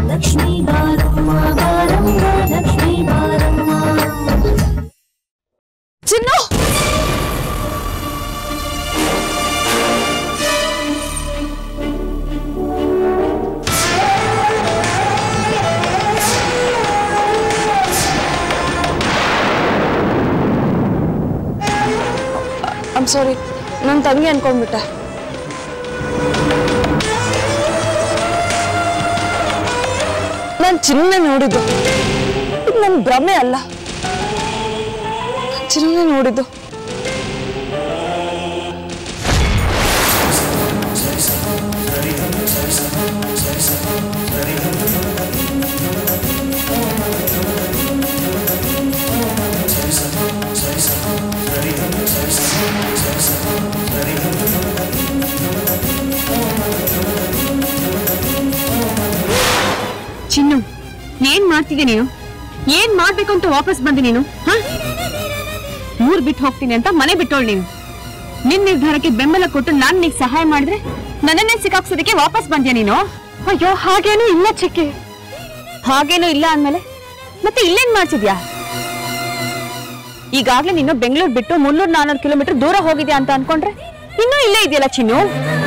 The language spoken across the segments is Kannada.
ಲಕ್ಷ್ಮೀ ಬಾರಮ್ಮ ಬಾರಮ್ಮ ಲಕ್ಷ್ಮೀ ಬಾರಮ್ಮ ಚಿನ್ನು ಐಮ್ ಸಾರಿ ನನ್ನ ತಂಗಿ ಅನ್ಕೊಂಡ್ಬಿಟ್ಟೆ ನಾನು ಚಿನ್ನ ನೋಡಿದ್ದು ಇದು ನನ್ನ ಭ್ರಮೆ ಅಲ್ಲ ಚಿನ್ನ ನೋಡಿದ್ದು ಚಿನ್ನು ಏನ್ ಮಾಡ್ತಿದ್ದೆ ನೀನು ಏನ್ ಮಾಡ್ಬೇಕು ಅಂತ ವಾಪಸ್ ಬಂದೆ ನೀನು ಹ? ಊರ್ ಬಿಟ್ಟು ಹೋಗ್ತೀನಿ ಅಂತ ಮನೆ ಬಿಟ್ಟೋಳ್ ನೀನು ನಿನ್ ನಿರ್ಧಾರಕ್ಕೆ ಬೆಂಬಲ ಕೊಟ್ಟು ನಾನ್ ನಿಗ್ ಸಹಾಯ ಮಾಡಿದ್ರೆ ನನ್ನನ್ನೇ ಸಿಕ್ಕಾಕ್ಸೋದಕ್ಕೆ ವಾಪಸ್ ಬಂದ್ಯಾ ನೀನು ಅಯ್ಯೋ ಹಾಗೇನು ಇಲ್ಲ ಚಿಕ್ಕಿ ಹಾಗೇನು ಇಲ್ಲ ಅಂದ್ಮೇಲೆ ಮತ್ತೆ ಇಲ್ಲೇನ್ ಮಾಡ್ತಿದ್ಯಾ ಈಗಾಗ್ಲೇ ನೀನು ಬೆಂಗಳೂರು ಬಿಟ್ಟು ಮುನ್ನೂರ್ ನಾನೂರು ಕಿಲೋಮೀಟರ್ ದೂರ ಹೋಗಿದ್ಯಾ ಅಂತ ಅನ್ಕೊಂಡ್ರೆ ಇನ್ನೂ ಇಲ್ಲೇ ಇದೆಯಲ್ಲ ಚಿನ್ನು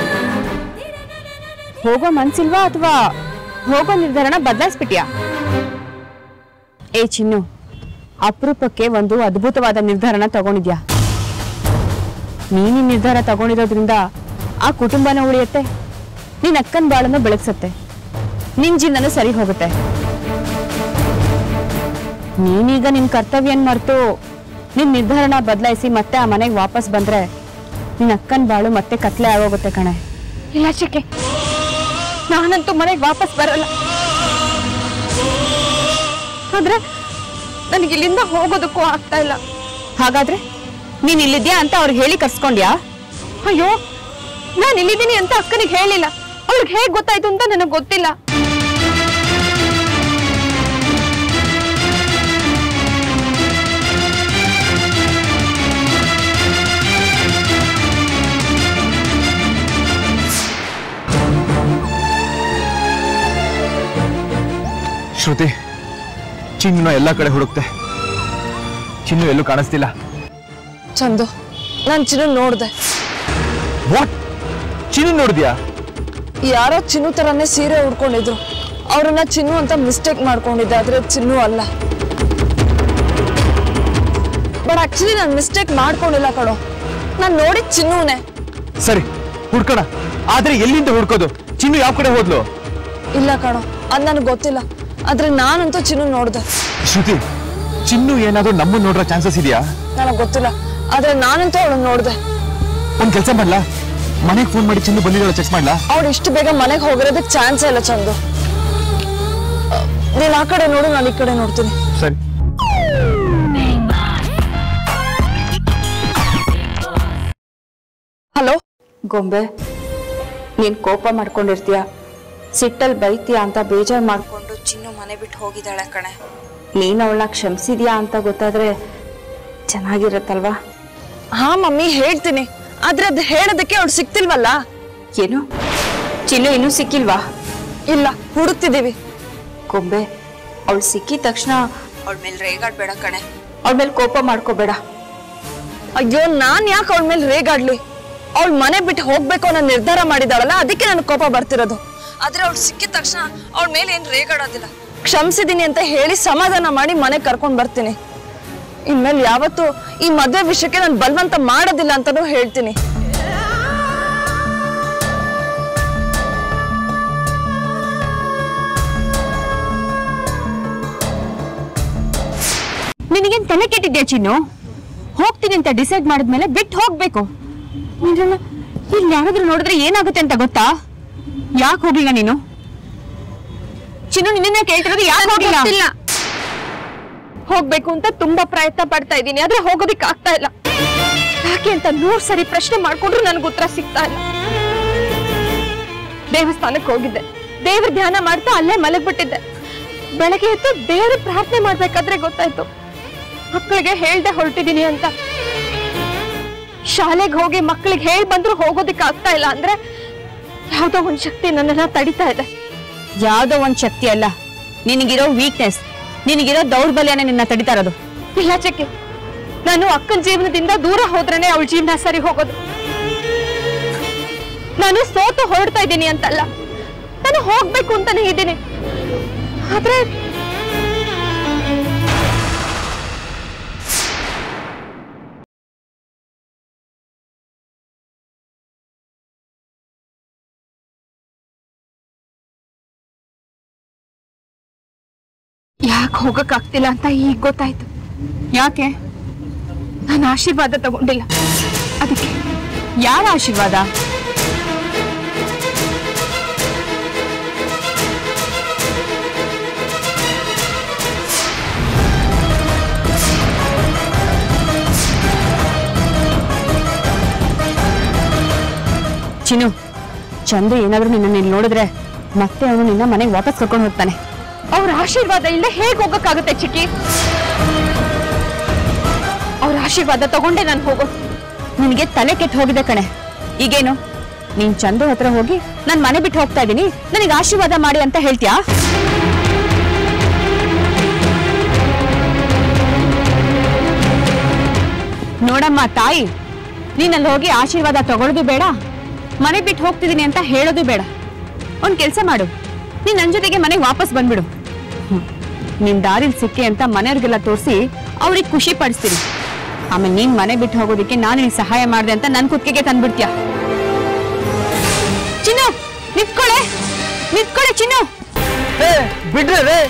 ಹೋಗೋ ಮನ್ಸಿಲ್ವಾ ಅಥವಾ ಹೋಗೋ ನಿರ್ಧಾರನ ಬದಲಾಯಿಸ್ಬಿಟ್ಯಾ ಏ ಚಿನ್ನು ಅಪರೂಪಕ್ಕೆ ಒಂದು ಅದ್ಭುತವಾದ ನಿರ್ಧಾರನ ತಗೊಂಡಿದ್ಯಾ ನೀನ್ ಈ ನಿರ್ಧಾರ ತಗೊಂಡಿರೋದ್ರಿಂದ ಆ ಕುಟುಂಬನ ಉಳಿಯುತ್ತೆ ನಿನ್ ಅಕ್ಕನ ಬಾಳನ್ನು ಬೆಳಗ್ಸತ್ತೆ ನಿನ್ ಜೀವನನು ಸರಿ ಹೋಗುತ್ತೆ ನೀನೀಗ ನಿನ್ ಕರ್ತವ್ಯನ್ ಮರೆತು ನಿನ್ ನಿರ್ಧಾರನ ಬದಲಾಯಿಸಿ ಮತ್ತೆ ಆ ಮನೆಗೆ ವಾಪಸ್ ಬಂದ್ರೆ ನಿನ್ ಅಕ್ಕನ ಬಾಳು ಮತ್ತೆ ಕತ್ಲೆ ಆಗೋಗುತ್ತೆ ಕಣೆ ಇಲ್ಲ ಚಿಕ್ಕೆ ನಾನಂತೂ ಮನೆಗೆ ವಾಪಸ್ ಬರಲ್ಲ ಆದ್ರೆ ನನಗೆ ಇಲ್ಲಿಂದ ಹೋಗೋದಕ್ಕೂ ಆಗ್ತಾ ಇಲ್ಲ ಹಾಗಾದ್ರೆ ನೀನ್ ಇಲ್ಲಿದ್ಯಾ ಅಂತ ಅವ್ರಿಗೆ ಹೇಳಿ ಕರ್ಸ್ಕೊಂಡ್ಯಾ ಅಯ್ಯೋ ನಾನು ಇಲ್ಲಿದ್ದೀನಿ ಅಂತ ಅಕ್ಕನಿಗೆ ಹೇಳಿಲ್ಲ ಅವ್ರಿಗೆ ಹೇಗ್ ಗೊತ್ತಾಯ್ತು ಅಂತ ನನಗೆ ಗೊತ್ತಿಲ್ಲ ಶ್ರುತಿ ಚಿನ್ನ ಎಲ್ಲ ಕಡೆ ಹುಡುಕ್ತೆ ಚಿನ್ನು ಎಲ್ಲೂ ಕಾಣಿಸ್ತಿಲ್ಲ ಚಂದು ನಾನು ಚಿನ್ನು ನೋಡ್ದೆ ವಾಟ್ ಚಿನ್ನು ನೋಡಿದ್ಯಾ ಯಾರೋ ಚಿನ್ನು ತರನೇ ಸೀರೆ ಉಡ್ಕೊಂಡಿದ್ರು ಅವ್ರನ್ನ ಚಿನ್ನು ಅಂತ ಮಿಸ್ಟೇಕ್ ಮಾಡ್ಕೊಂಡಿದ್ದೆ ಆದ್ರೆ ಚಿನ್ನು ಅಲ್ಲ ಬಟ್ ಆಕ್ಚುಲಿ ನಾನು ಮಿಸ್ಟೇಕ್ ಮಾಡ್ಕೊಂಡಿಲ್ಲ ಕಣೋ ನಾನು ನೋಡಿದ್ ಚಿನ್ನುನೇ ಸರಿ ಹುಡ್ಕೋಣ ಆದ್ರೆ ಎಲ್ಲಿಂದ ಹುಡ್ಕೋದು ಚಿನ್ನು ಯಾವ ಕಡೆ ಹೋದ್ಲು ಇಲ್ಲ ಕಣೋ ಅದ್ ನನಗೆ ಗೊತ್ತಿಲ್ಲ ಆದ್ರೆ ನಾನಂತೂ ಚಿನ್ನು ನೋಡ್ದೆ ಶ್ರುತಿ ಚಿನ್ನು ಏನಾದ್ರೂ ನಮ್ಮನ್ನ ನೋಡ್ರೋ ಚಾನ್ಸಸ್ ಇದೆಯಾ ನನಗೆ ಗೊತ್ತಿಲ್ಲ ಆದ್ರೆ ನಾನಂತೂ ಅವಳನ್ನ ನೋಡ್ದೆ ಒಂದ್ ಕೆಲಸ ಮಾಡ್ಲಾ ಮನೆಗೆ ಫೋನ್ ಮಾಡಿ ಚಿನ್ನು ಬಂದಿದ್ದಾಳೆ ಚೆಕ್ ಮಾಡ್ಲಾ ಅವಳು ಇಷ್ಟು ಬೇಗ ಮನೆಗೆ ಹೋಗಿರೋದಕ್ಕೆ ಚಾನ್ಸೇ ಇಲ್ಲ ಚಂದು ನೀನ್ ಆ ಕಡೆ ನೋಡು ನಾನು ಈ ಕಡೆ ನೋಡ್ತೀನಿ ಸರಿ ಹಲೋ ಗೊಂಬೆ ನೀನ್ ಕೋಪ ಮಾಡ್ಕೊಂಡಿರ್ತೀಯ ಸಿಟ್ಟಲ್ ಬೈತೀಯ ಅಂತ ಬೇಜಾರ್ ಮಾಡ್ಕೊಂಡು ಚಿನ್ನು ಮನೆ ಬಿಟ್ಟು ಹೋಗಿದ್ದಾಳೆ ಕಣೆ ನೀನ್ ಅವಳನ್ನ ಕ್ಷಮಿಸಿದ್ಯಾ ಅಂತ ಗೊತ್ತಾದ್ರೆ ಚೆನ್ನಾಗಿರತ್ತಲ್ವಾ ಹಾ ಮಮ್ಮಿ ಹೇಳ್ತೀನಿ ಆದ್ರೆ ಅದ್ ಹೇಳೋದಕ್ಕೆ ಅವ್ಳು ಸಿಕ್ತಿಲ್ವಲ್ಲ ಏನು ಚಿನ್ನು ಇನ್ನೂ ಸಿಕ್ಕಿಲ್ವಾ ಇಲ್ಲ ಹುಡುಕ್ತಿದೀವಿ ಗೊಂಬೆ ಅವಳು ಸಿಕ್ಕಿದ ತಕ್ಷಣ ಅವಳ ಮೇಲೆ ರೇಗಾಡ್ಬೇಡ ಕಣೆ ಅವಳ ಮೇಲೆ ಕೋಪ ಮಾಡ್ಕೋಬೇಡ ಅಯ್ಯೋ ನಾನ್ ಯಾಕೆ ಅವಳ ಮೇಲೆ ರೇಗಾಡ್ಲಿ ಅವಳ ಮನೆ ಬಿಟ್ಟು ಹೋಗ್ಬೇಕು ಅನ್ನೋ ನಿರ್ಧಾರ ಮಾಡಿದಾಳಲ್ಲ ಅದಕ್ಕೆ ನನಗೆ ಕೋಪ ಬರ್ತಿರೋದು ಆದ್ರೆ ಅವಳು ಸಿಕ್ಕಿದ ತಕ್ಷಣ ಅವಳ ಮೇಲೆ ಏನ್ ರೇಗಾಡೋದಿಲ್ಲ ಕ್ಷಮಿಸಿದೀನಿ ಅಂತ ಹೇಳಿ ಸಮಾಧಾನ ಮಾಡಿ ಮನೆಗೆ ಕರ್ಕೊಂಡ್ ಬರ್ತೀನಿ ಇನ್ಮೇಲೆ ಯಾವತ್ತೂ ಈ ಮದ್ವೆ ವಿಷಯಕ್ಕೆ ನಾನು ಬಲವಂತ ಮಾಡೋದಿಲ್ಲ ಅಂತಾನೂ ಹೇಳ್ತೀನಿ ನಿನಗೇನ್ ತಲೆ ಕೆಟ್ಟಿದ್ಯಾ ಚಿನ್ನು ಹೋಗ್ತೀನಿ ಅಂತ ಡಿಸೈಡ್ ಮಾಡಿದ್ಮೇಲೆ ಬಿಟ್ಟು ಹೋಗ್ಬೇಕು ನೀನನ್ನ ಇಲ್ಲಿ ಯಾರಾದ್ರೂ ನೋಡಿದ್ರೆ ಏನಾಗುತ್ತೆ ಅಂತ ಗೊತ್ತಾ ಯಾಕೆ ಹೋಗಿಲ್ಲ ನೀನು ಚಿನ್ನು ನಿನ್ನ ಕೇಳ್ತಿರೋದು ಯಾಕೆ ಹೋಗಿಲ್ಲ ಗೊತ್ತಿಲ್ಲ. ಹೋಗ್ಬೇಕು ಅಂತ ತುಂಬಾ ಪ್ರಯತ್ನ ಪಡ್ತಾ ಇದ್ದೀನಿ ಆದ್ರೆ ಹೋಗೋದಿಕ್ ಆಗ್ತಾ ಇಲ್ಲ ಯಾಕೆ ಅಂತ ನೂರ್ ಸರಿ ಪ್ರಶ್ನೆ ಮಾಡ್ಕೊಂಡ್ರು ನನ್ಗೆ ಉತ್ತರ ಸಿಗ್ತಾ ಇಲ್ಲ ದೇವಸ್ಥಾನಕ್ಕೆ ಹೋಗಿದ್ದೆ ದೇವ್ರ ಧ್ಯಾನ ಮಾಡ್ತಾ ಅಲ್ಲೇ ಮಲಗ್ಬಿಟ್ಟಿದ್ದೆ ಬೆಳಗ್ಗೆ ಎದ್ದು ದೇವ್ರ ಪ್ರಾರ್ಥನೆ ಮಾಡ್ಬೇಕಾದ್ರೆ ಗೊತ್ತಾಯ್ತು ಮಕ್ಕಳಿಗೆ ಹೇಳ್ದೆ ಹೊರಟಿದೀನಿ ಅಂತ ಶಾಲೆಗೆ ಹೋಗಿ ಮಕ್ಕಳಿಗೆ ಹೇಳ್ ಬಂದ್ರು ಹೋಗೋದಿಕ್ ಆಗ್ತಾ ಇಲ್ಲ ಅಂದ್ರೆ ಯಾವ್ದೋ ಒಂದ್ ಶಕ್ತಿ ನನ್ನನ್ನ ತಡಿತಾ ಇದೆ ಯಾವ್ದೋ ಒಂದ್ ಶಕ್ತಿ ಅಲ್ಲ ನಿನಗಿರೋ ವೀಕ್ನೆಸ್ ನಿನಗಿರೋ ದೌರ್ಬಲ್ಯನೇ ನಿನ್ನ ತಡಿತಾ ಇರೋದು ಇಲ್ಲ ಚಕ್ಕೆ ನಾನು ಅಕ್ಕನ ಜೀವನದಿಂದ ದೂರ ಹೋದ್ರೇನೆ ಅವಳ ಜೀವನ ಸರಿ ಹೋಗೋದು ನಾನು ಸೋತು ಹೊರಡ್ತಾ ಇದ್ದೀನಿ ಅಂತಲ್ಲ ನಾನು ಹೋಗ್ಬೇಕು ಅಂತಾನೆ ಇದ್ದೀನಿ ಆದ್ರೆ ಯಾಕೆ ಹೋಗಕ್ಕಾಗ್ತಿಲ್ಲ ಅಂತ ಈಗ ಗೊತ್ತಾಯ್ತು ಯಾಕೆ ನಾನು ಆಶೀರ್ವಾದ ತಗೊಂಡಿಲ್ಲ ಅದಕ್ಕೆ ಯಾವ ಆಶೀರ್ವಾದ ಚಿನ್ನು ಚಂದು ಏನಾದ್ರೂ ನಿನ್ನ ಇಲ್ಲಿ ನೋಡಿದ್ರೆ ಮತ್ತೆ ಅವನು ನಿನ್ನ ಮನೆಗೆ ವಾಪಸ್ ಕರ್ಕೊಂಡು ಹೋಗ್ತಾನೆ ಅವ್ರ ಆಶೀರ್ವಾದ ಇಲ್ಲ ಹೇಗ್ ಹೋಗಕ್ಕಾಗತ್ತೆ ಚಿಕ್ಕಿ ಅವ್ರ ಆಶೀರ್ವಾದ ತಗೊಂಡೆ ನಾನು ಹೋಗೋದು ನಿನಗೆ ತಲೆ ಕೆಟ್ಟು ಹೋಗಿದೆ ಕಣೆ ಈಗೇನು ನೀನ್ ಚಂದು ಹತ್ರ ಹೋಗಿ ನಾನ್ ಮನೆ ಬಿಟ್ಟು ಹೋಗ್ತಾ ಇದ್ದೀನಿ ನನಗೆ ಆಶೀರ್ವಾದ ಮಾಡಿ ಅಂತ ಹೇಳ್ತೀಯಾ ನೋಡಮ್ಮ ತಾಯಿ ನೀನಲ್ಲಿ ಹೋಗಿ ಆಶೀರ್ವಾದ ತಗೊಳ್ಳೋದು ಬೇಡ ಮನೆ ಬಿಟ್ಟು ಹೋಗ್ತಿದ್ದೀನಿ ಅಂತ ಹೇಳೋದು ಬೇಡ ಒಂದ್ ಕೆಲ್ಸ ಮಾಡು ನೀನ್ ನನ್ ಜೊತೆಗೆ ಮನೆಗೆ ವಾಪಸ್ ಬಂದ್ಬಿಡು ಹ್ಮ್. ನಿನ್ ದಾರಿಲ್ ಸಿಕ್ಕಿ ಅಂತ ಮನೆಯವ್ರಿಗೆಲ್ಲ ತೋರಿಸಿ ಅವ್ರಿಗೆ ಖುಷಿ ಪಡಿಸ್ತೀನಿ ಆಮೇಲೆ ನೀನ್ ಮನೆ ಬಿಟ್ಟು ಹೋಗೋದಕ್ಕೆ ನಾನು ನಿನ್ ಸಹಾಯ ಮಾಡಿದೆ ಅಂತ ನನ್ ಕುತ್ತಿಗೆಗೆ ತಂದ್ಬಿಡ್ತೀಯ ಚಿನ್ನು ನಿಂತ್ಕೊಳೆ ನಿಂತ್ಕೊಳೆ ಚಿನ್ನು ಏ ಬಿಡ್ರಿ ರೇ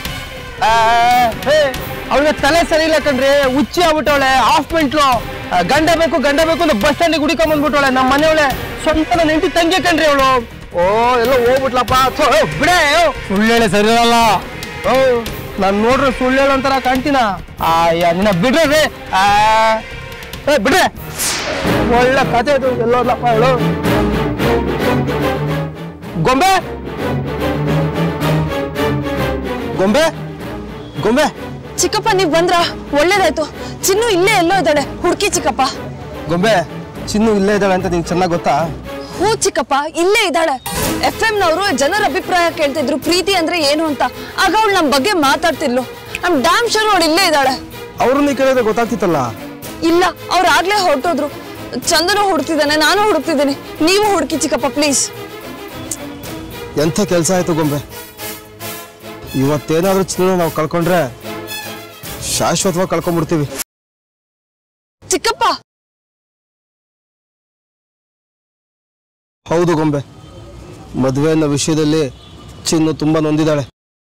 ಅವಳಿಗೆ ತಲೆ ಸರಿ ಇಲ್ಲ ಕಣ್ರಿ ಹುಚ್ಚಿ ಆಗ್ಬಿಟ್ಟವಳೆ ಹಾಫ್ ಮೆಂಟ್ಲು ಗಂಡ ಬೇಕು ಗಂಡ ಬೇಕು ಅಂತ ಬಸ್ ಸ್ಟ್ಯಾಂಡಿಗೆ ಹುಡುಕೊಂಡ್ ಬಂದ್ಬಿಟ್ಟವಳೆ ನಮ್ಮ ಮನೆಯವಳೆ ಸ್ವಂತ ನನ್ನ ಹೆಂಡತಿ ತಂಗಿ ಕಣ್ರಿ ಅವಳು ಓ ಎಲ್ಲ ಹೋಗ್ಬಿಟ್ಲಪ್ಪ ಥು, ಏ, ಬಿಡೆ ಸುಳ್ಳೇಳೆ ಸರಿ ಇರಲ್ಲ ಓ ನಾನು ನೋಡ್ರೆ ಸುಳ್ಳೇಳು ಅಂತಾರ ಕಾಣ್ತೀನ ಆಯ್ಯ ನಿನ್ನ ಬಿಡ್ರಿ ರೇ ಆ, ಏ ಬಿಡ್ರೆ ಒಳ್ಳೆ ಕತೆ ಅದು ಎಲ್ಲೋದ್ಲಪ್ಪ ಹೇಳು ಗೊಂಬೆ ಗೊಂಬೆ ಗೊಂಬೆ ಚಿಕ್ಕಪ್ಪ ನೀವ್ ಬಂದ್ರ ಒಳ್ಳೇದಾಯ್ತು ಚಿನ್ನು ಇಲ್ಲೇ ಎಲ್ಲೋ ಇದ್ದಾಳೆ ಹುಡುಕಿ ಚಿಕ್ಕಪ್ಪ ಗೊಂಬೆ ಚಿನ್ನು ಇಲ್ಲೇ ಇದ್ದಾಳೆ ಅಂತ ನಿಂಗೆ ಚೆನ್ನಾಗಿ ಗೊತ್ತಾ ಹೂ ಚಿಕ್ಕಪ್ಪ ಇಲ್ಲೇ ಇದ್ದಾಳೆ ಎಫ್ ಎಂ ನವರು ಜನರ ಅಭಿಪ್ರಾಯ ಕೇಳ್ತಿದ್ರು ಪ್ರೀತಿ ಅಂದ್ರೆ ಏನು ಅಂತ ಆಗ ಅವಳು ನಮ್ ಬಗ್ಗೆ ಮಾತಾಡ್ತಿದ್ಲು ನಮ್ ಡ್ಯಾಮ್ ಶೋರ್ ಅವಳು ಇಲ್ಲೇ ಇದ್ದಾಳೆ ಅವ್ರನ್ನ ಕೇಳಿದ್ರೆ ಗೊತ್ತಾಗ್ತಿತ್ತಲ್ಲ ಇಲ್ಲ ಅವ್ರು ಆಗ್ಲೇ ಹೊರಟೋದ್ರು ಚಂದನು ಹುಡುಕ್ತಿದ್ದಾನೆ ನಾನು ಹುಡುಕ್ತಿದ್ದೀನಿ ನೀವು ಹುಡುಕಿ ಚಿಕ್ಕಪ್ಪ ಪ್ಲೀಸ್ ಎಂಥ ಕೆಲಸ ಆಯ್ತು ಗೊಂಬೆ ಇವತ್ತೇನಾದ್ರೂ ಚಿನ್ನ ನಾವು ಕಳ್ಕೊಂಡ್ರೆ ಶಾಶ್ವತವಾಗಿ ಕಳ್ಕೊಂಡ್ಬಿಡ್ತೀವಿ ಚಿಕ್ಕಪ್ಪ ಹೌದು ಗೊಂಬೆ ಮದುವೆ ಅನ್ನೋ ವಿಷಯದಲ್ಲಿ ಚಿನ್ನು ತುಂಬಾ ನೊಂದಿದ್ದಾಳೆ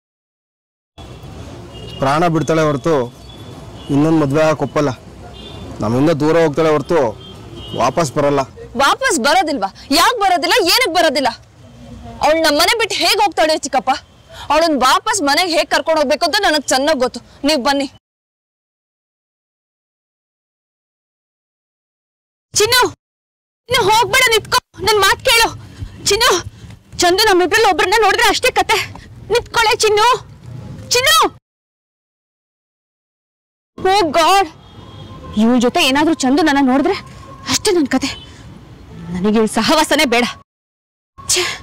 ಪ್ರಾಣ ಬಿಡ್ತಾಳೆ ಹೊರತು ಇನ್ನೊಂದು ಮದುವೆ ಆಗಕ್ಕೆ ಒಪ್ಪಲ್ಲ ನಮ್ಮಿಂದ ದೂರ ಹೋಗ್ತಾಳೆ ಹೊರತು ವಾಪಸ್ ಬರಲ್ಲ ವಾಪಸ್ ಬರೋದಿಲ್ವಾ ಯಾಕೆ ಬರೋದಿಲ್ಲ ಏನಕ್ಕೆ ಬರೋದಿಲ್ಲ ಅವಳು ನಮ್ಮ ಮನೆ ಬಿಟ್ಟು ಹೇಗೆ ಹೋಗ್ತಾಳೆ ಚಿಕ್ಕಪ್ಪ ಅವಳನ್ನ ವಾಪಸ್ ಮನೆಗೆ ಹೇಗೆ ಕರ್ಕೊಂಡು ಹೋಗ್ಬೇಕು ಅಂತ ನನಗೆ ಚೆನ್ನಾಗಿ ಗೊತ್ತು ನೀವು ಬನ್ನಿ ಚಿನ್ನು ಇನ್ನು ಹೋಗ್ಬೇಡ ನಿತ್ಕೋ ನನ್ ಮಾತ್ ಕೇಳು ಚಿನ್ನು ಚಂದು ನಮ್ಮಿಬ್ರಲ್ಲಿ ಒಬ್ರನ್ನ ನೋಡಿದ್ರೆ ಅಷ್ಟೇ ಕತೆ ನಿತ್ಕೊಳೆ ಚಿನ್ನು ಚಿನ್ನು ಓ ಗಾಡ್ ಇವಳ ಜೊತೆ ಏನಾದ್ರೂ ಚಂದು ನನ್ನ ನೋಡಿದ್ರೆ ಅಷ್ಟೇ ನನ್ ಕತೆ ನನಗೆ ಇವಳ ಸಹವಾಸನೇ ಬೇಡ ಛೇ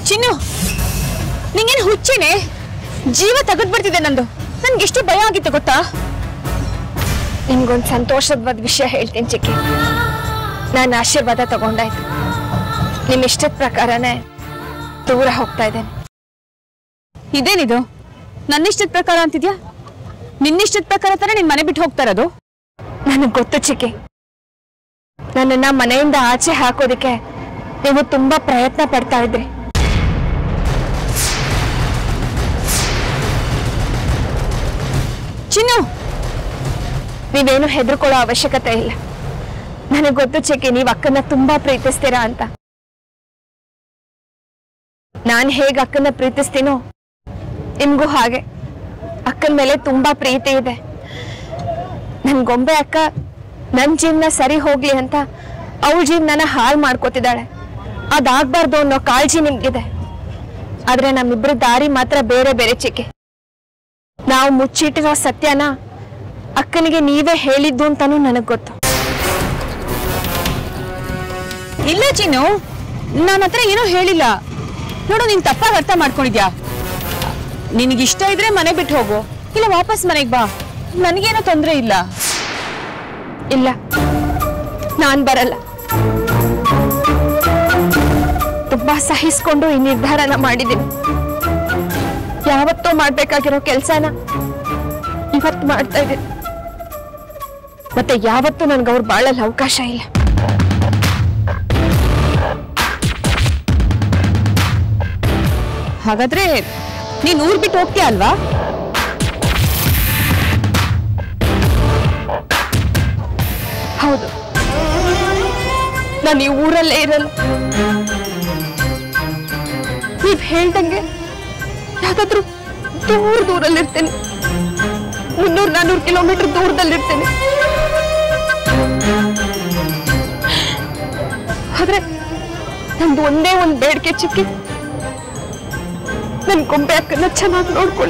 ಚಿನ್ನು ನಿಂಗೇನು ಹುಚ್ಚಿನೇ ಜೀವ ತೆಗೆದ್ಬಿಡ್ತಿದೆ ನಂದು ನನ್ಗೆ ಎಷ್ಟು ಭಯ ಆಗಿತ್ತು ಗೊತ್ತಾ ನಿಮ್ಗೊಂದು ಸಂತೋಷದ ವಿಷಯ ಹೇಳ್ತೀನಿ ಚಿಕ್ಕಿ ನಾನು ಆಶೀರ್ವಾದ ತಗೊಂಡಾಯ್ತು ನಿಮ್ಮ ಇಷ್ಟದ ಪ್ರಕಾರನೇ ದೂರ ಹೋಗ್ತಾ ಇದ್ದೇನೆ ಇದೇನಿದು ನನ್ನಿಷ್ಟದ ಪ್ರಕಾರ ಅಂತಿದ್ಯಾ ನಿನ್ನಿಷ್ಟದ ಪ್ರಕಾರ ತಾನೇ ನಿನ್ ಮನೆ ಬಿಟ್ಟು ಹೋಗ್ತಾ ಇರೋದು ನನಗೆ ಗೊತ್ತು ಚಿಕ್ಕಿ ನನ್ನನ್ನ ಮನೆಯಿಂದ ಆಚೆ ಹಾಕೋದಕ್ಕೆ ನೀವು ತುಂಬಾ ಪ್ರಯತ್ನ ಪಡ್ತಾ ಇದ್ರಿ ಚಿನ್ನು ನೀವೇನು ಹೆದರ್ಕೊಳ್ಳೋ ಅವಶ್ಯಕತೆ ಇಲ್ಲ ನನಗೆ ಗೊತ್ತು ಚಿಕ್ಕಿ ನೀವು ಅಕ್ಕನ ತುಂಬಾ ಪ್ರೀತಿಸ್ತೀರಾ ಅಂತ ನಾನು ಹೇಗೆ ಅಕ್ಕನ ಪ್ರೀತಿಸ್ತೀನೋ ನಿಮ್ಗೂ ಹಾಗೆ ಅಕ್ಕನ ಮೇಲೆ ತುಂಬಾ ಪ್ರೀತಿ ಇದೆ ನನ್ ಗೊಂಬೆ ಅಕ್ಕ ನನ್ ಜೀವನ ಸರಿ ಹೋಗ್ಲಿ ಅಂತ ಅವಳ ಜೀವನನ ಹಾಳು ಮಾಡ್ಕೋತಿದ್ದಾಳೆ ಅದಾಗ್ಬಾರ್ದು ಅನ್ನೋ ಕಾಳಜಿ ನಿಮ್ಗಿದೆ ಆದ್ರೆ ನಮ್ಮಿಬ್ರ ದಾರಿ ಮಾತ್ರ ಬೇರೆ ಬೇರೆ ಚಿಕ್ಕಿ ನಾವು ಮುಚ್ಚಿಟ್ಟಿರೋ ಸತ್ಯನ ಅಕ್ಕನಿಗೆ ನೀವೇ ಹೇಳಿದ್ದು ಅಂತಾನೂ ನನಗ್ ಗೊತ್ತು ಇಲ್ಲ ಚಿನ್ನು ನನ್ನ ಹತ್ರ ಏನೂ ಹೇಳಿಲ್ಲ ನೋಡು ನೀನ್ ತಪ್ಪಾಗಿ ಅರ್ಥ ಮಾಡ್ಕೊಂಡಿದ್ಯಾ ನಿನಗಿಷ್ಟ ಇದ್ರೆ ಮನೆ ಬಿಟ್ಟು ಹೋಗು ಇಲ್ಲ ವಾಪಸ್ ಮನೆಗೆ ಬಾ ನನಗೇನೋ ತೊಂದರೆ ಇಲ್ಲ ಇಲ್ಲ ನಾನ್ ಬರಲ್ಲ ತುಂಬಾ ಸಹಿಸ್ಕೊಂಡು ಈ ನಿರ್ಧಾರನ ಮಾಡಿದ್ದೀನಿ ಯಾವತ್ತೋ ಮಾಡ್ಬೇಕಾಗಿರೋ ಕೆಲ್ಸನ ಇವತ್ತು ಮಾಡ್ತಾ ಇದ್ದೀನಿ ಮತ್ತೆ ಯಾವತ್ತೂ ನನ್ಗೆ ಅವ್ರು ಬಾಳಲ್ಲ ಅವಕಾಶ ಇಲ್ಲ ಹಾಗಾದ್ರೆ ನೀನ್ ಊರ್ ಬಿಟ್ಟು ಹೋಗ್ತೀಯ ಅಲ್ವಾ ಹೌದು ನಾನು ಈ ಊರಲ್ಲೇ ಇರಲ್ಲ ನೀವ್ ಹೇಳ್ದಂಗೆ ಯಾವ್ದಾದ್ರು ದೂರ ದೂರಲ್ಲಿರ್ತೇನೆ ಮುನ್ನೂರ್ ನಾನೂರು ಕಿಲೋಮೀಟರ್ ದೂರದಲ್ಲಿರ್ತೇನೆ ಆದ್ರೆ ನಮ್ದು ಒಂದೇ ಒಂದ್ ಬೇಡಿಕೆ ಚಿಕ್ಕಿ ನನ್ ಗೊಂಬೆ ಅಕ್ಕನ್ನ ಚೆನ್ನಾಗಿ ನೋಡ್ಕೊಳ್ಳಿ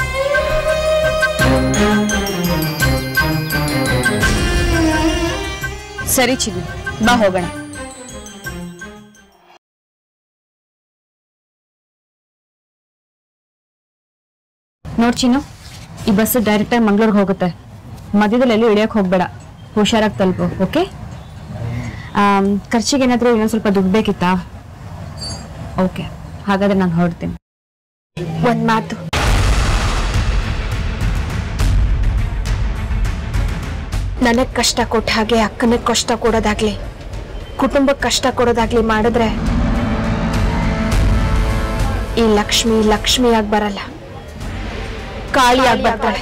ಸರಿ ಚಿನ್ನು ಬಾ ಹೋಗೋಣ ನೋಡ್ ಚಿನ್ನು ಈ ಬಸ್ ಡೈರೆಕ್ಟ್ ಆಗಿ ಮಂಗ್ಳೂರ್ಗೆ ಹೋಗುತ್ತೆ ಮಧ್ಯದಲ್ಲಿ ಎಲ್ಲೂ ಇಳಿಯಕ್ಕೆ ಹೋಗ್ಬೇಡ ಹುಷಾರಾಗಿ ತಲುಪು ಓಕೆ ಖರ್ಚಿಗೆ ಏನಾದರೂ ಇನ್ನೊಂದು ಸ್ವಲ್ಪ ದುಡ್ಡು ಬೇಕಿತ್ತಾ ಓಕೆ ಹಾಗಾದ್ರೆ ನಾನು ಹೊರಡ್ತೀನಿ ಒಂದ್ ಮಾತು ನನಗ್ ಕಷ್ಟ ಕೊಟ್ಟ ಹಾಗೆ ಅಕ್ಕನಿಗೆ ಕಷ್ಟ ಕೊಡೋದಾಗ್ಲಿ ಕುಟುಂಬಕ್ಕೆ ಕಷ್ಟ ಕೊಡೋದಾಗ್ಲಿ ಮಾಡಿದ್ರೆ ಈ ಲಕ್ಷ್ಮಿ ಲಕ್ಷ್ಮಿಯಾಗಿ ಬರಲ್ಲ ಕಾಳಿಯಾಗಿ ಬರ್ತಾಳೆ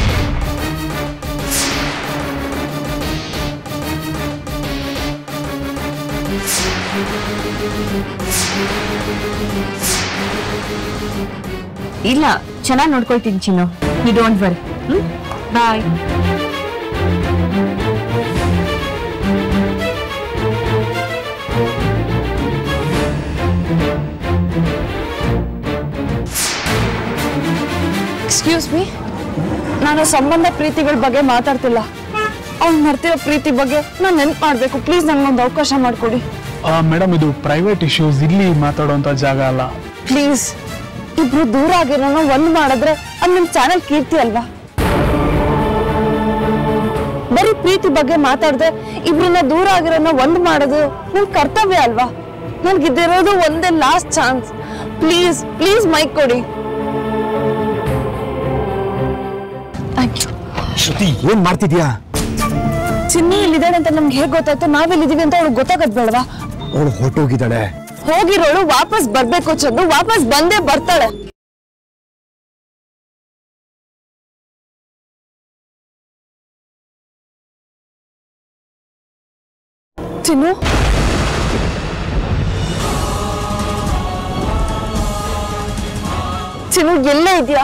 ಇಲ್ಲ ಚೆನ್ನಾಗಿ ನೋಡ್ಕೊಳ್ತೀನಿ Chinnu you don't worry hmm bye excuse me ನಾನು ಸಂಬಂಧ ಪ್ರೀತಿಗಳ ಬಗ್ಗೆ ಮಾತಾಡ್ತಿಲ್ಲ ಅವ್ನು ಮರ್ತಿರೋ ಪ್ರೀತಿ ಬಗ್ಗೆ ನಾನು ನೆನ್ಪು ಮಾಡ್ಬೇಕು ಪ್ಲೀಸ್ ನಂಗೊಂದು ಅವಕಾಶ ಮಾಡಿಕೊಡಿ ಮೇಡಮ್ ಇದು ಪ್ರೈವೇಟ್ ಇಶ್ಯೂಸ್ ಇಲ್ಲಿ ಮಾತಾಡುವಂತ ಜಾಗ ಅಲ್ಲ ಪ್ಲೀಸ್ ಇಬ್ರು ದೂರ ಆಗಿರೋನ ಒಂದ್ ಮಾಡಿದ್ರೆ ಅದ್ ನಿಮ್ ಚಾನೆಲ್ ಕೀರ್ತಿ ಅಲ್ವಾ ಬರೀ ಪ್ರೀತಿ ಬಗ್ಗೆ ಮಾತಾಡ್ದೆ ಇಬ್ರನ್ನ ದೂರ ಆಗಿರೋನ ಒಂದ್ ಮಾಡೋದು ನನ್ ಕರ್ತವ್ಯ ಅಲ್ವಾ ನನ್ಗಿದ್ದಿರೋದು ಒಂದೇ last chance please please mic ಕೊಡಿ ಥ್ಯಾಂಕ್ ಯು ಶ್ರುತಿ ಏನ್ ಮಾಡ್ತಿದ್ಯಾ ಚಿನ್ನಿ ಇಲ್ಲಿದ್ದಾಳೆ ಅಂತ ನಮ್ಗೆ ಹೇಗ್ ಗೊತ್ತಾಯ್ತು ನಾವೆಲ್ಲಿದೀವಿ ಅಂತ ಅವ್ಳಿಗೆ ಗೊತ್ತಾಗದ್ ಬೇಡವಾ ಅವಳು ಹೊಟ್ಟೋಗಿದ್ದಾಳೆ ಹೋಗಿರೋಳು ವಾಪಸ್ ಬರ್ಬೇಕು ಚಂದು ವಾಪಸ್ ಬಂದೇ ಬರ್ತಾಳೆ ಚಿನ್ನು ಚಿನ್ನು ಎಲ್ಲೇ ಇದೆಯಾ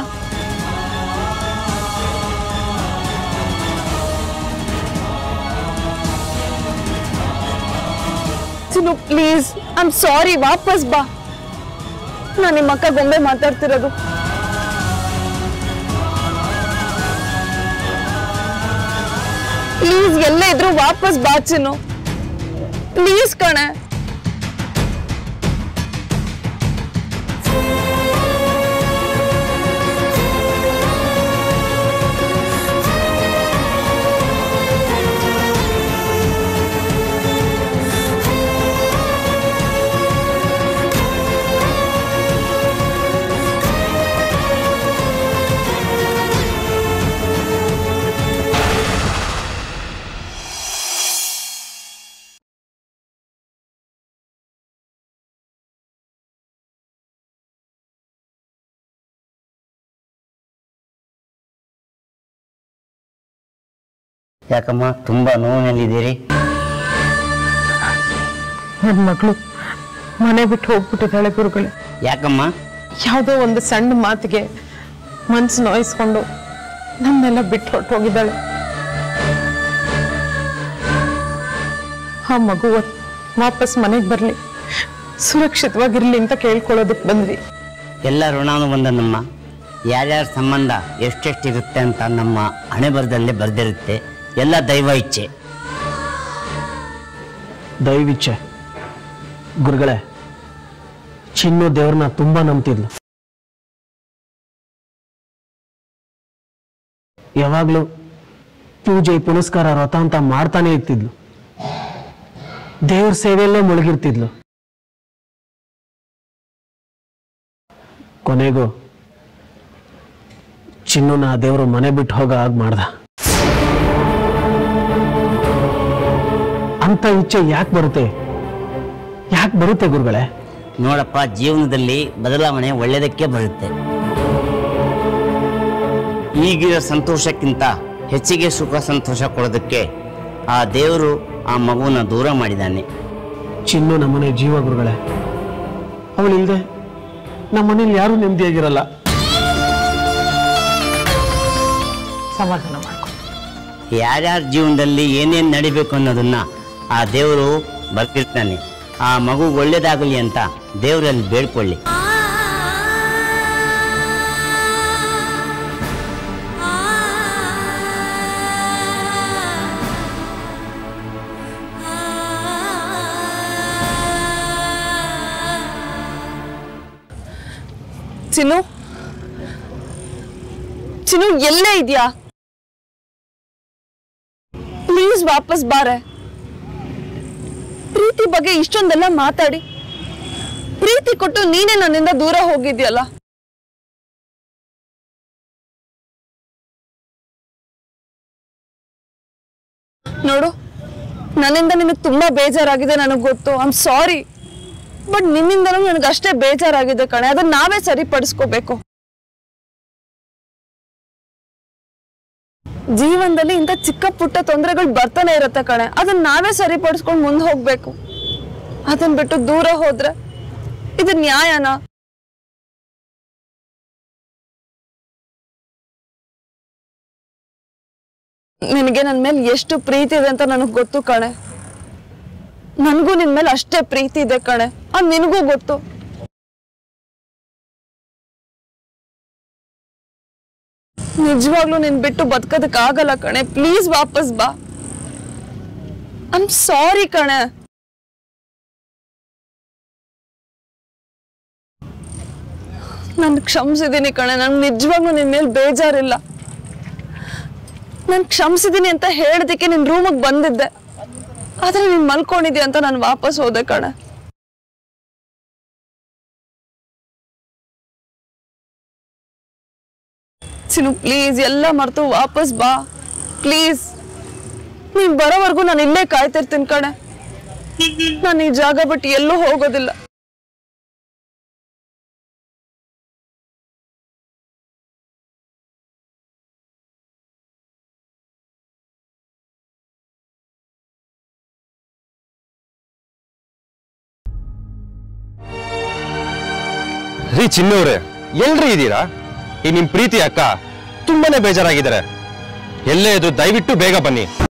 Chinnu please I am sorry ವಾಪಸ್ ಬಾ ನಾನು ನಿಮ್ಮ ಅಕ್ಕ ಗೊಂಬೆ ಮಾತಾಡ್ತಿರೋದು ಪ್ಲೀಸ್ ಎಲ್ಲೇ ಇದ್ರು ವಾಪಸ್ ಬಾ ಚಿನ್ನು ಪ್ಲೀಸ್ ಕಣೆ ಯಾಕಮ್ಮ ತುಂಬಾ ನೋವಿನಲ್ಲಿದ್ದೀರಿ ನನ್ನ ಮಗಳು ಮನೆ ಬಿಟ್ಟು ಹೋಗ್ಬಿಟ್ಟಿದ್ದಾಳೆ ಗುರುಗಳೇ ಯಾಕಮ್ಮ ಯಾವುದೋ ಒಂದು ಸಣ್ಣ ಮಾತಿಗೆ ಮನ್ಸು ನೋಯಿಸ್ಕೊಂಡು ನಮ್ಮೆಲ್ಲ ಬಿಟ್ಟು ಹೊರಟೋಗಿದ್ದಾಳೆ ಆ ಮಗು ಒತ್- ವಾಪಸ್ ಮನೆಗೆ ಬರಲಿ ಸುರಕ್ಷಿತವಾಗಿರ್ಲಿ ಅಂತ ಕೇಳ್ಕೊಳ್ಳೋದಕ್ಕೆ ಬಂದ್ವಿ ಎಲ್ಲ ಋಣಾನು ಬಂದನಮ್ಮ ಯಾರ್ಯಾರ ಸಂಬಂಧ ಎಷ್ಟೆಷ್ಟಿರುತ್ತೆ ಅಂತ ನಮ್ಮ ಹಣೆ ಬರದಲ್ಲೇ ಬರೆದಿರುತ್ತೆ ಎಲ್ಲ ದೈವ ಇಚ್ಛೆ ದಯವಿಚ್ಛೆ ಗುರುಗಳೇ ಚಿನ್ನು ದೇವ್ರನ್ನ ತುಂಬಾ ನಂಬ್ತಿದ್ಲು ಯಾವಾಗ್ಲೂ ಪೂಜೆ ಪುನಸ್ಕಾರ ವ್ರತ ಅಂತ ಮಾಡ್ತಾನೆ ಇರ್ತಿದ್ಲು ದೇವ್ರ ಸೇವೆಯಲ್ಲೇ ಮುಳುಗಿರ್ತಿದ್ಲು ಕೊನೆಗೂ ಚಿನ್ನುನ ದೇವರು ಮನೆ ಬಿಟ್ಟು ಹೋಗ ಆಗ ಮಾಡ್ದ ಅಂತ ಇಚ್ಛೆ ಯಾಕೆ ಬರುತ್ತೆ ಯಾಕೆ ಬರುತ್ತೆ ಗುರುಗಳೇ ನೋಡಪ್ಪ ಜೀವನದಲ್ಲಿ ಬದಲಾವಣೆ ಒಳ್ಳೆಯದಕ್ಕೆ ಬರುತ್ತೆ ಈಗಿರೋ ಸಂತೋಷಕ್ಕಿಂತ ಹೆಚ್ಚಿಗೆ ಸುಖ ಸಂತೋಷ ಕೊಡೋದಕ್ಕೆ ಆ ದೇವರು ಆ ಮಗುವನ್ನ ದೂರ ಮಾಡಿದ್ದಾನೆ ಚಿನ್ನು ನಮ್ಮನೆ ಜೀವ ಗುರುಗಳೇ ಅವಳಿಲ್ದೆ ನಮ್ಮನೇಲಿ ಯಾರೂ ನೆಮ್ಮದಿಯಾಗಿರಲ್ಲ ಸಮಾಧಾನ ಮಾಡ್ಕೊ ಯಾರ್ಯಾರ ಜೀವನದಲ್ಲಿ ಏನೇನು ನಡಿಬೇಕು ಅನ್ನೋದನ್ನ ಆ ದೇವರು ಬರ್ತಿರ್ತಾನೆ ಆ ಮಗು ಒಳ್ಳೇದಾಗಲಿ ಅಂತ ದೇವರಲ್ಲಿ ಬೇಡ್ಕೊಳ್ಳಿ ಚಿನ್ನು ಚಿನ್ನು ಎಲ್ಲೇ ಇದೆಯಾ ಪ್ಲೀಸ್ ವಾಪಸ್ ಬಾರೆ ಪ್ರೀತಿ ಬಗ್ಗೆ ಇಷ್ಟೊಂದೆಲ್ಲ ಮಾತಾಡಿ ಪ್ರೀತಿ ಕೊಟ್ಟು ನೀನೇ ನನ್ನಿಂದ ದೂರ ಹೋಗಿದ್ಯಲ್ಲ ನೋಡು ನನ್ನಿಂದ ನಿನಗೆ ತುಂಬಾ ಬೇಜಾರಾಗಿದೆ ನನಗೆ ಗೊತ್ತು ಐ ಆಮ್ ಸಾರಿ ಬಟ್ ನಿನ್ನಿಂದನೂ ನನಗೆ ಅಷ್ಟೇ ಬೇಜಾರಾಗಿದೆ ಕಣೆ ಅದನ್ನ ನಾವೇ ಸರಿಪಡಿಸ್ಕೋಬೇಕು ಜೀವನದಲ್ಲಿ ಇಂಥ ಚಿಕ್ಕ ಪುಟ್ಟ ತೊಂದರೆಗಳು ಬರ್ತಾನೆ ಇರುತ್ತೆ ಕಣೆ ಅದನ್ನ ನಾವೇ ಸರಿಪಡಿಸ್ಕೊಂಡು ಮುಂದೆ ಹೋಗ್ಬೇಕು ಅದನ್ನ ಬಿಟ್ಟು ದೂರ ಹೋದ್ರೆ ಇದು ನ್ಯಾಯನಾ ನಿನಗೆ ನನ್ನ ಮೇಲೆ ಎಷ್ಟು ಪ್ರೀತಿ ಇದೆ ಅಂತ ನನಗೆ ಗೊತ್ತು ಕಣೆ ನನಗೂ ನಿನ್ ಮೇಲೆ ಅಷ್ಟೇ ಪ್ರೀತಿ ಇದೆ ಕಣೆ ಅದ್ ನಿನಗೂ ಗೊತ್ತು ನಿಜವಾಗ್ಲೂ ನಿನ್ ಬಿಟ್ಟು ಬದುಕೋದಕ್ ಆಗಲ್ಲ ಕಣೆ ಪ್ಲೀಸ್ ವಾಪಸ್ ಬಾ ಐಮ್ ಸಾರಿ ಕಣೆ ನಾನು ಕ್ಷಮಿಸಿದ್ದೀನಿ ಕಣೆ ನನ್ಗೆ ನಿಜವಾಗ್ಲೂ ನಿನ್ ಮೇಲೆ ಬೇಜಾರಿಲ್ಲ ನಾನು ಕ್ಷಮಿಸಿದ್ದೀನಿ ಅಂತ ಹೇಳೋದಕ್ಕೆ ನಿನ್ ರೂಮಿಗೆ ಬಂದಿದ್ದೆ ಆದ್ರೆ ನೀನ್ ಮಲ್ಕೊಂಡಿದ್ಯಾ ಅಂತ ನಾನು ವಾಪಸ್ ಹೋದೆ ಕಣೆ ಚಿನು ಪ್ಲೀಸ್ ಎಲ್ಲ ಮರ್ತು ವಾಪಸ್ ಬಾ ಪ್ಲೀಸ್ ನೀನ್ ಬರೋವರೆಗೂ ನಾನು ಇಲ್ಲೇ ಕಾಯ್ತಿರ್ತೀನಿ ಕಣೆ ನಾನು ಈ ಜಾಗ ಬಿಟ್ಟು ಎಲ್ಲೂ ಹೋಗೋದಿಲ್ಲ ರೀ ಚಿನ್ನವ್ರೆ ಎಲ್ರಿ ಇದ್ದೀರಾ ಈ ನಿಮ್ ಪ್ರೀತಿ ಅಕ್ಕ ತುಂಬಾನೇ ಬೇಜಾರಾಗಿದ್ದಾರೆ ಎಲ್ಲೇ ಇದ್ರು ದಯವಿಟ್ಟು ಬೇಗ ಬನ್ನಿ